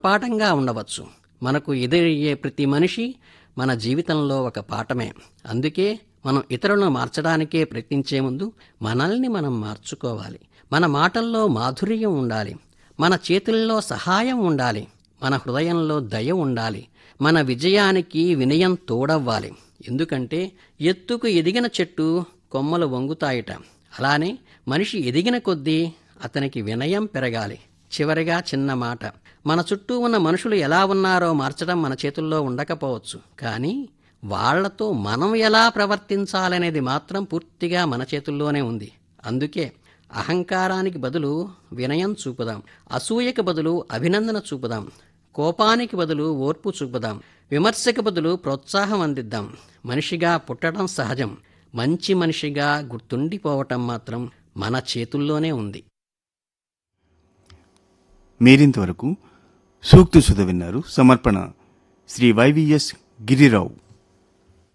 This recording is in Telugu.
పాఠంగా ఉండవచ్చు మనకు ఎదురయ్యే ప్రతి మనిషి మన జీవితంలో ఒక పాఠమే అందుకే మనం ఇతరులను మార్చడానికే ప్రయత్నించే ముందు మనల్ని మనం మార్చుకోవాలి మన మాటల్లో మాధుర్యం ఉండాలి మన చేతుల్లో సహాయం ఉండాలి మన హృదయంలో దయ ఉండాలి మన విజయానికి వినయం తోడవ్వాలి ఎందుకంటే ఎత్తుకు ఎదిగిన చెట్టు కొమ్మలు వంగుతాయిట అలానే మనిషి ఎదిగిన కొద్దీ అతనికి వినయం పెరగాలి చివరిగా చిన్న మాట మన చుట్టూ ఉన్న మనుషులు ఎలా ఉన్నారో మార్చడం మన చేతుల్లో ఉండకపోవచ్చు కానీ వాళ్లతో మనం ఎలా ప్రవర్తించాలనేది మాత్రం పూర్తిగా మన చేతుల్లోనే ఉంది అందుకే అహంకారానికి బదులు వినయం చూపుదాం అసూయకు బదులు అభినందన చూపుదాం కోపానికి బదులు ఓర్పు చూపుదాం విమర్శకు బదులు ప్రోత్సాహం అందిద్దాం మనిషిగా పుట్టడం సహజం మంచి మనిషిగా గుర్తుండిపోవటం మాత్రం మన చేతుల్లోనే ఉంది మీరింతవరకు సూక్తు సుధ విన్నారు సమర్పణ శ్రీ వైవిఎస్ గిరిరావు